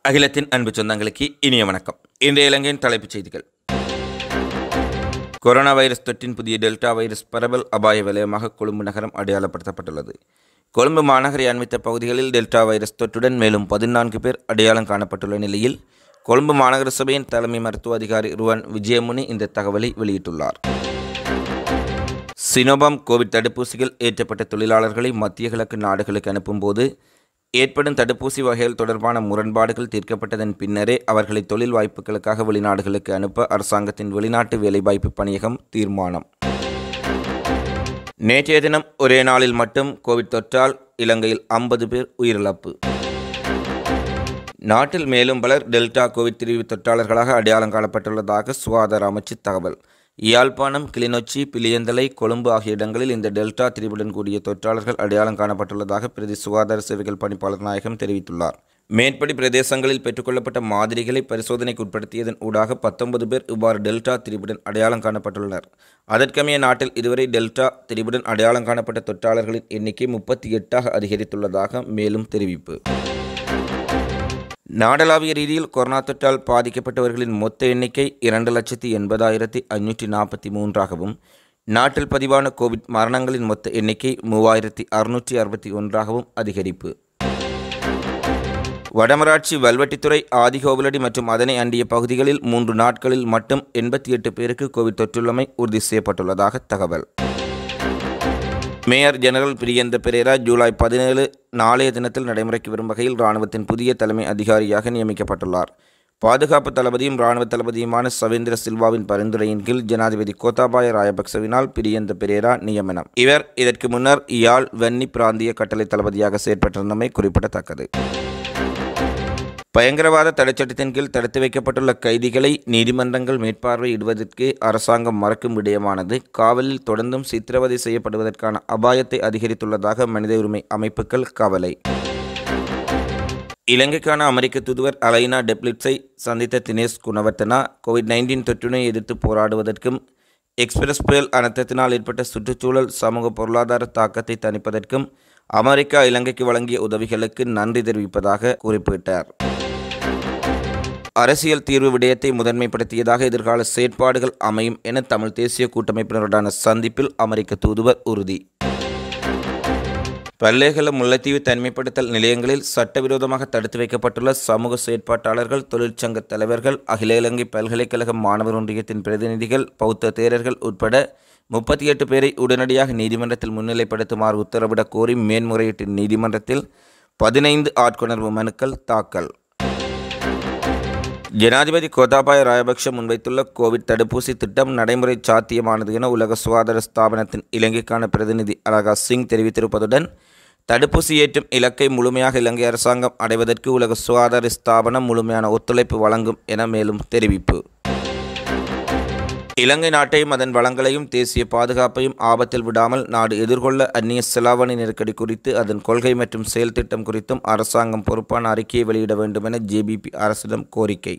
அகிலத்தின் அன்பு சொந்தங்களுக்கு இனிய வணக்கம் இன்றைய இலங்கையின் தலைப்புச் செய்திகள் கொரோனா வைரஸ் தொற்றின் புதிய டெல்டா வைரஸ் பரவல் அபாய வலயமாக கொழும்பு நகரம் அடையாளப்படுத்தப்பட்டுள்ளது கொழும்பு மாநகரை அண்மித்த பகுதிகளில் டெல்டா வைரஸ் தொற்றுடன் மேலும் பதினான்கு பேர் அடையாளம் காணப்பட்டுள்ள நிலையில் கொழும்பு மாநகர சபையின் தலைமை மருத்துவ அதிகாரி ருவன் விஜயமுனி இந்த தகவலை வெளியிட்டுள்ளார் சினோபாம் கோவிட் தடுப்பூசிகள் ஏற்றப்பட்ட தொழிலாளர்களை மத்திய கிழக்கு நாடுகளுக்கு அனுப்பும்போது ஏற்படும் தடுப்பூசி வகைகள் தொடர்பான முரண்பாடுகள் தீர்க்கப்பட்டதன் பின்னரே அவர்களை தொழில் வாய்ப்புகளுக்காக வெளிநாடுகளுக்கு அனுப்ப அரசாங்கத்தின் வெளிநாட்டு வேலைவாய்ப்பு பணியகம் தீர்மானம் நேற்றைய தினம் ஒரே நாளில் மட்டும் கோவிட் தொற்றால் இலங்கையில் ஐம்பது பேர் உயிரிழப்பு நாட்டில் மேலும் பலர் டெல்டா கோவிட் பிரிவு தொற்றாளர்களாக அடையாளம் காணப்பட்டுள்ளதாக சுகாதார அமைச்சு தகவல் யாழ்ப்பாணம் கிளிநொச்சி பிளியந்தலை கொழும்பு ஆகிய இடங்களில் இந்த டெல்டா திரிவுடன் கூடிய தொற்றாளர்கள் அடையாளம் காணப்பட்டுள்ளதாக பிரதி சுகாதார சேவைகள் பணிப்பாளர் நாயகம் தெரிவித்துள்ளார் மேற்படி பிரதேசங்களில் பெற்றுக்கொள்ளப்பட்ட மாதிரிகளை பரிசோதனைக்கு உட்படுத்தியதன் ஊடாக பத்தொன்பது பேர் இவ்வாறு டெல்டா திரிபுடன் அடையாளம் காணப்பட்டுள்ளனர் அதற்கமைய நாட்டில் இதுவரை டெல்டா திரிபுடன் அடையாளம் காணப்பட்ட தொற்றாளர்களின் எண்ணிக்கை முப்பத்தி எட்டாக அதிகரித்துள்ளதாக மேலும் தெரிவிப்பு நாடளாவிய ரீதியில் கொரோனா தொற்றால் பாதிக்கப்பட்டவர்களின் மொத்த எண்ணிக்கை இரண்டு லட்சத்தி எண்பதாயிரத்தி ஐநூற்றி நாற்பத்தி மூன்றாகவும் நாட்டில் பதிவான கோவிட் மரணங்களின் மொத்த எண்ணிக்கை மூவாயிரத்தி அறுநூற்றி அறுபத்தி ஒன்றாகவும் அதிகரிப்பு வடமராட்சி வல்வெட்டித்துறை ஆதிகோவிலடி மற்றும் அதனை அண்டிய பகுதிகளில் மூன்று நாட்களில் மட்டும் எண்பத்தி எட்டு பேருக்கு கோவிட் தொற்றுள்ளமை உறுதி செய்யப்பட்டுள்ளதாக தகவல் மேயர் ஜெனரல் பிரியந்த பெரேரா ஜூலை பதினேழு நாளைய தினத்தில் நடைமுறைக்கு வரும் வகையில் இராணுவத்தின் புதிய தலைமை அதிகாரியாக நியமிக்கப்பட்டுள்ளார் பாதுகாப்பு தளபதியும் இராணுவ தளபதியுமான சவேந்திர சில்வாவின் பரிந்துரையின் கீழ் ஜனாதிபதி கோத்தாபாய ராயபக்சவினால் பிரியந்த பெரேரா நியமனம் இவர் இதற்கு முன்னர் யாழ் வென்னி பிராந்திய கட்டளை தளபதியாக செயற்பட்டிருந்தமை குறிப்பிடத்தக்கது பயங்கரவாத தடைச்சட்டத்தின் கீழ் தடுத்து வைக்கப்பட்டுள்ள கைதிகளை நீதிமன்றங்கள் மேற்பார்வையிடுவதற்கு அரசாங்கம் மறக்கும் விடயமானது காவலில் தொடர்ந்தும் சித்திரவதை செய்யப்படுவதற்கான அபாயத்தை அதிகரித்துள்ளதாக மனித உரிமை அமைப்புகள் கவலை இலங்கைக்கான அமெரிக்க தூதுவர் அலைனா டெப்லிட்ஸை சந்தித்த தினேஷ் குணவர்த்தனா கோவிட் நைன்டீன் தொற்றினை எதிர்த்து போராடுவதற்கும் எக்ஸ்பிரஸ் புயல் அனர்த்தத்தினால் ஏற்பட்ட சுற்றுச்சூழல் சமூக பொருளாதார தாக்கத்தை தணிப்பதற்கும் அமெரிக்கா இலங்கைக்கு வழங்கிய உதவிகளுக்கு நன்றி தெரிவிப்பதாக குறிப்பிட்டார் அரசியல் தீர்வு விடயத்தை முதன்மைப்படுத்தியதாக எதிர்கால செயற்பாடுகள் அமையும் என தமிழ் தேசிய கூட்டமைப்பினருடான சந்திப்பில் அமெரிக்க தூதுவர் உறுதி பல்லேகல முல்லைத்தீவு தனிமைப்படுத்தல் நிலையங்களில் சட்டவிரோதமாக தடுத்து வைக்கப்பட்டுள்ள சமூக செயற்பாட்டாளர்கள் தொழிற்சங்க தலைவர்கள் அகில இலங்கை பல்கலைக்கழக மாணவர் ஒன்றியத்தின் பிரதிநிதிகள் பௌத்த தேரர்கள் உட்பட முப்பத்தி எட்டு பேரை உடனடியாக நீதிமன்றத்தில் முன்னிலைப்படுத்துமாறு உத்தரவிடக் கோரி மேன்முறையீட்டு நீதிமன்றத்தில் பதினைந்து ஆட்கொணர்வு மனுக்கள் தாக்கல் ஜனாதிபதி கோத்தாபாய ராயபக்ஷ முன்வைத்துள்ள கோவிட் தடுப்பூசி திட்டம் நடைமுறை சாத்தியமானது என உலக சுகாதார ஸ்தாபனத்தின் இலங்கைக்கான பிரதிநிதி அலகா சிங் தெரிவித்திருப்பதுடன் தடுப்பூசி ஏற்றும் இலக்கை முழுமையாக இலங்கை அரசாங்கம் அடைவதற்கு உலக சுகாதார ஸ்தாபனம் முழுமையான ஒத்துழைப்பு வழங்கும் என மேலும் தெரிவிப்பு இலங்கை நாட்டையும் அதன் வளங்களையும் தேசிய பாதுகாப்பையும் ஆபத்தில் விடாமல் நாடு எதிர்கொள்ள அந்நிய செலாவணி நெருக்கடி குறித்து அதன் கொள்கை மற்றும் செயல் திட்டம் குறித்தும் அரசாங்கம் பொறுப்பான அறிக்கையை வெளியிட வேண்டும் என ஜேபிபி அரசிடம் கோரிக்கை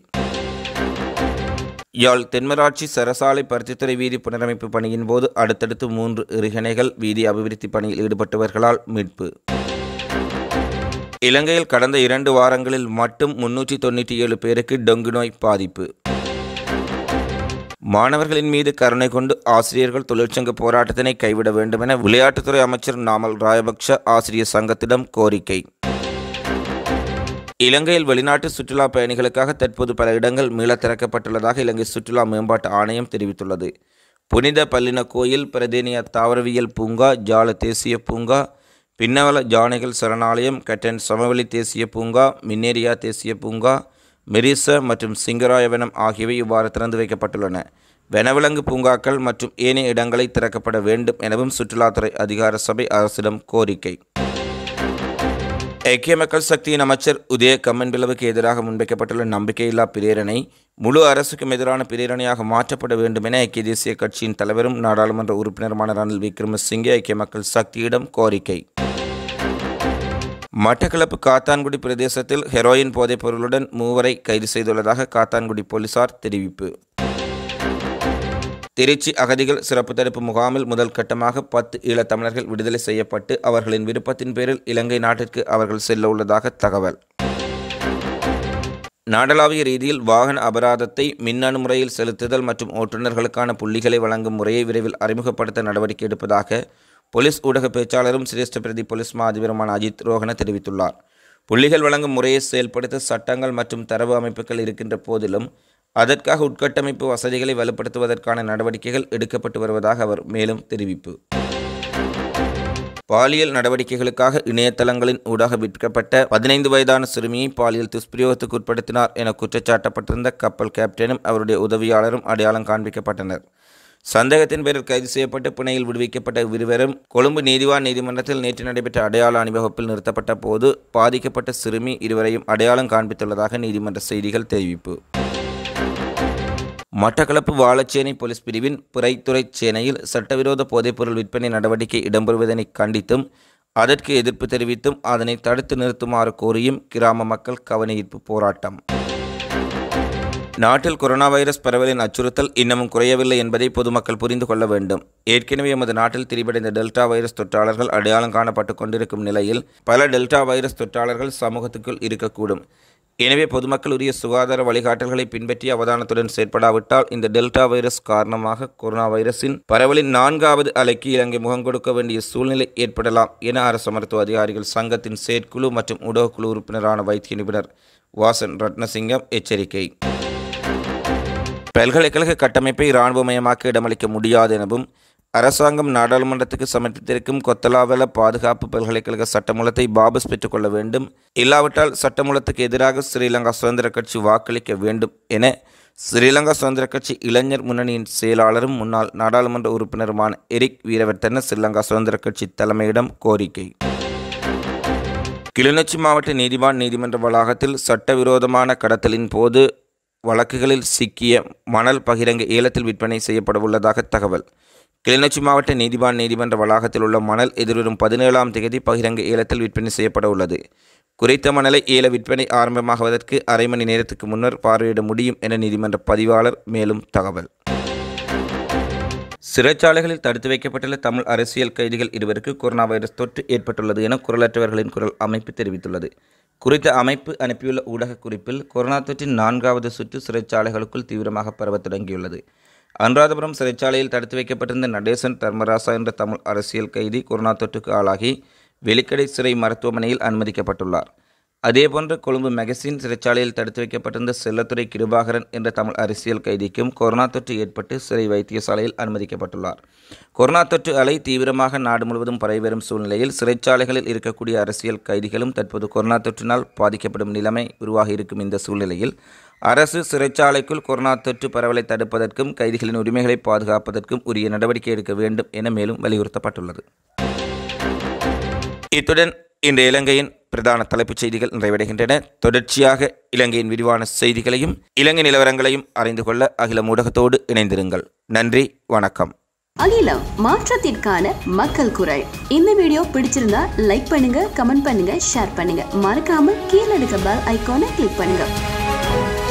யாழ் தென்மராட்சி சரசாலை பருத்தித்துறை வீதி புனரமைப்பு பணியின் போது அடுத்தடுத்து மூன்று எரிகணைகள் வீதி அபிவிருத்தி பணியில் ஈடுபட்டவர்களால் மீட்பு இலங்கையில் கடந்த இரண்டு வாரங்களில் மட்டும் முன்னூற்றி தொண்ணூற்றி ஏழு பேருக்கு டொங்கு நோய் பாதிப்பு மாணவர்களின் மீது கருணை கொண்டு ஆசிரியர்கள் தொழிற்சங்க போராட்டத்தினை கைவிட வேண்டும் என விளையாட்டுத்துறை அமைச்சர் நாமல் ராயபக்ஷ ஆசிரியர் சங்கத்திடம் கோரிக்கை இலங்கையில் வெளிநாட்டு சுற்றுலா பயணிகளுக்காக தற்போது பல இடங்கள் மீள திறக்கப்பட்டுள்ளதாக இலங்கை சுற்றுலா மேம்பாட்டு ஆணையம் தெரிவித்துள்ளது புனித பல்லின கோயில் பிரதேனிய தாவரவியல் பூங்கா ஜால தேசிய பூங்கா பின்னவல ஜானைகள் சரணாலயம் கட்டன் சமவெளி தேசிய பூங்கா மின்னேரியா தேசிய பூங்கா மெரிச மற்றும் சிங்கராயவனம் ஆகியவை இவ்வாறு திறந்து வைக்கப்பட்டுள்ளன வனவிலங்கு பூங்காக்கள் மற்றும் ஏனைய இடங்களை திறக்கப்பட வேண்டும் எனவும் சுற்றுலாத்துறை அதிகார சபை அரசிடம் கோரிக்கை ஐக்கிய மக்கள் சக்தியின் அமைச்சர் உதய கம்மன்பிளவுக்கு எதிராக முன்வைக்கப்பட்டுள்ள நம்பிக்கையில்லா பிரேரணை முழு அரசுக்கும் எதிரான பிரேரணையாக மாற்றப்பட வேண்டும் என ஐக்கிய தேசிய கட்சியின் தலைவரும் நாடாளுமன்ற உறுப்பினருமான ரணில் விக்ரமசிங்கே ஐக்கிய மக்கள் சக்தியிடம் கோரிக்கை மட்டக்களப்பு காத்தான்குடி பிரதேசத்தில் ஹெரோயின் போதைப் பொருளுடன் மூவரை கைது செய்துள்ளதாக காத்தான்குடி போலீசார் தெரிவிப்பு திருச்சி அகதிகள் சிறப்பு தடுப்பு முகாமில் முதல் கட்டமாக பத்து ஈழத்தமிழர்கள் விடுதலை செய்யப்பட்டு அவர்களின் விருப்பத்தின் பேரில் இலங்கை நாட்டிற்கு அவர்கள் செல்ல உள்ளதாக தகவல் நாடளாவிய ரீதியில் வாகன அபராதத்தை மின்னணு முறையில் செலுத்துதல் மற்றும் ஓட்டுநர்களுக்கான புள்ளிகளை வழங்கும் முறையை விரைவில் அறிமுகப்படுத்த நடவடிக்கை எடுப்பதாக போலீஸ் ஊடக பேச்சாளரும் சிரேஷ்ட பிரதி போலீஸ் மா அதிபருமான அஜித் ரோஹன தெரிவித்துள்ளார் புள்ளிகள் வழங்கும் முறையை செயல்படுத்த சட்டங்கள் மற்றும் தரவு அமைப்புகள் இருக்கின்ற போதிலும் அதற்காக உட்கட்டமைப்பு வசதிகளை வலுப்படுத்துவதற்கான நடவடிக்கைகள் எடுக்கப்பட்டு வருவதாக அவர் மேலும் தெரிவிப்பு பாலியல் நடவடிக்கைகளுக்காக இணையதளங்களின் ஊடாக விற்கப்பட்ட பதினைந்து வயதான சிறுமியை பாலியல் துஷ்பிரயோகத்துக்கு உட்படுத்தினார் என குற்றச்சாட்டப்பட்டிருந்த கப்பல் கேப்டனும் அவருடைய உதவியாளரும் அடையாளம் காண்பிக்கப்பட்டனர் சந்தேகத்தின் பேரில் கைது செய்யப்பட்டு பிணையில் விடுவிக்கப்பட்ட இருவரும் கொழும்பு நீதிவான் நீதிமன்றத்தில் நேற்று நடைபெற்ற அடையாள அணிவகுப்பில் நிறுத்தப்பட்ட போது பாதிக்கப்பட்ட சிறுமி இருவரையும் அடையாளம் காண்பித்துள்ளதாக நீதிமன்ற செய்திகள் தெரிவிப்பு மட்டக்களப்பு வாழச்சேனை போலீஸ் பிரிவின் பிறைத்துறை சேனையில் சட்டவிரோத போதைப்பொருள் விற்பனை நடவடிக்கை இடம்பெறுவதனை கண்டித்தும் அதற்கு எதிர்ப்பு தெரிவித்தும் அதனை தடுத்து நிறுத்துமாறு கோரியும் கிராம மக்கள் கவனஈர்ப்பு போராட்டம் நாட்டில் கொரோனா வைரஸ் பரவலின் அச்சுறுத்தல் இன்னமும் குறையவில்லை என்பதை பொதுமக்கள் புரிந்து கொள்ள வேண்டும் ஏற்கனவே எமது நாட்டில் திரிபடைந்த டெல்டா வைரஸ் தொற்றாளர்கள் அடையாளம் காணப்பட்டு கொண்டிருக்கும் நிலையில் பல டெல்டா வைரஸ் தொற்றாளர்கள் சமூகத்துக்குள் இருக்கக்கூடும் எனவே பொதுமக்கள் உரிய சுகாதார வழிகாட்டல்களை பின்பற்றி அவதானத்துடன் செயற்படாவிட்டால் இந்த டெல்டா வைரஸ் காரணமாக கொரோனா வைரஸின் பரவலின் நான்காவது அலைக்கு இலங்கை முகம் கொடுக்க வேண்டிய சூழ்நிலை ஏற்படலாம் என அரசு மருத்துவ அதிகாரிகள் சங்கத்தின் செயற்குழு மற்றும் ஊடகக்குழு உறுப்பினரான வைத்திய நிபுணர் வாசன் ரத்னசிங்கம் எச்சரிக்கை பல்கலைக்கழக கட்டமைப்பை இராணுவமயமாக்க இடமளிக்க முடியாது எனவும் அரசாங்கம் நாடாளுமன்றத்துக்கு சமர்ப்பித்திருக்கும் கொத்தலாவல பாதுகாப்பு பல்கலைக்கழக சட்டமூலத்தை வாபஸ் பெற்றுக்கொள்ள வேண்டும் இல்லாவிட்டால் சட்டமூலத்துக்கு எதிராக ஸ்ரீலங்கா சுதந்திர கட்சி வாக்களிக்க வேண்டும் என ஸ்ரீலங்கா சுதந்திர கட்சி இளைஞர் முன்னணியின் செயலாளரும் முன்னாள் நாடாளுமன்ற உறுப்பினருமான எரிக் வீரவர்த்தன ஸ்ரீலங்கா சுதந்திர கட்சி தலைமையிடம் கோரிக்கை கிளிநொச்சி மாவட்ட நீதிவான் நீதிமன்ற வளாகத்தில் சட்டவிரோதமான கடத்தலின் போது வழக்குகளில் சிக்கிய மணல் பகிரங்க ஏலத்தில் விற்பனை செய்யப்படவுள்ளதாக தகவல் கிளிநொச்சி மாவட்ட நீதிவான் நீதிமன்ற வளாகத்தில் உள்ள மணல் எதிர்வரும் பதினேழாம் தேதி பகிரங்க ஏலத்தில் விற்பனை செய்யப்பட உள்ளது குறித்த மணலை ஏல விற்பனை ஆரம்பமாகுவதற்கு அரை மணி நேரத்துக்கு முன்னர் பார்வையிட முடியும் என நீதிமன்ற பதிவாளர் மேலும் தகவல் சிறைச்சாலைகளில் தடுத்து வைக்கப்பட்டுள்ள தமிழ் அரசியல் கைதிகள் இருவருக்கு கொரோனா வைரஸ் தொற்று ஏற்பட்டுள்ளது என குரலற்றவர்களின் குரல் அமைப்பு தெரிவித்துள்ளது குறித்த அமைப்பு அனுப்பியுள்ள ஊடக குறிப்பில் கொரோனா தொற்றின் நான்காவது சுற்று சிறைச்சாலைகளுக்குள் தீவிரமாக பரவத் தொடங்கியுள்ளது அனுராதபுரம் சிறைச்சாலையில் தடுத்து வைக்கப்பட்டிருந்த நடேசன் தர்மராசா என்ற தமிழ் அரசியல் கைதி கொரோனா தொற்றுக்கு ஆளாகி வெலிக்கடை சிறை மருத்துவமனையில் அனுமதிக்கப்பட்டுள்ளார் அதேபோன்று கொழும்பு மெகசின் சிறைச்சாலையில் தடுத்து வைக்கப்பட்டிருந்த செல்லத்துறை கிருபாகரன் என்ற தமிழ் அரசியல் கைதிக்கும் கொரோனா தொற்று ஏற்பட்டு சிறை வைத்தியசாலையில் அனுமதிக்கப்பட்டுள்ளார் கொரோனா தொற்று அலை தீவிரமாக நாடு முழுவதும் பரவி வரும் சூழ்நிலையில் சிறைச்சாலைகளில் இருக்கக்கூடிய அரசியல் கைதிகளும் தற்போது கொரோனா தொற்றினால் பாதிக்கப்படும் நிலைமை உருவாகி இருக்கும் இந்த சூழ்நிலையில் அரசு சிறைச்சாலைக்குள் கொரோனா தொற்று பரவலை தடுப்பதற்கும் கைதிகளின் உரிமைகளை பாதுகாப்பதற்கும் உரிய நடவடிக்கை எடுக்க வேண்டும் என மேலும் வலியுறுத்தப்பட்டுள்ளது இத்துடன் இன்று இலங்கையின் பிரதான தலைப்புச் செய்திகள் நிறைவடைகின்றன தொடர்ச்சியாக இலங்கையின் விரிவான செய்திகளையும் இலங்கை நிலவரங்களையும் அறிந்து கொள்ள அகில ஊடகத்தோடு இணைந்திருங்கள் நன்றி வணக்கம் அகிலம் மாற்றத்திற்கான மக்கள் குரல் இந்த வீடியோ பிடிச்சிருந்தா லைக் பண்ணுங்க கமெண்ட் பண்ணுங்க ஷேர் பண்ணுங்க மறக்காம கீழே இருக்க பெல் ஐகானை கிளிக் பண்ணுங்க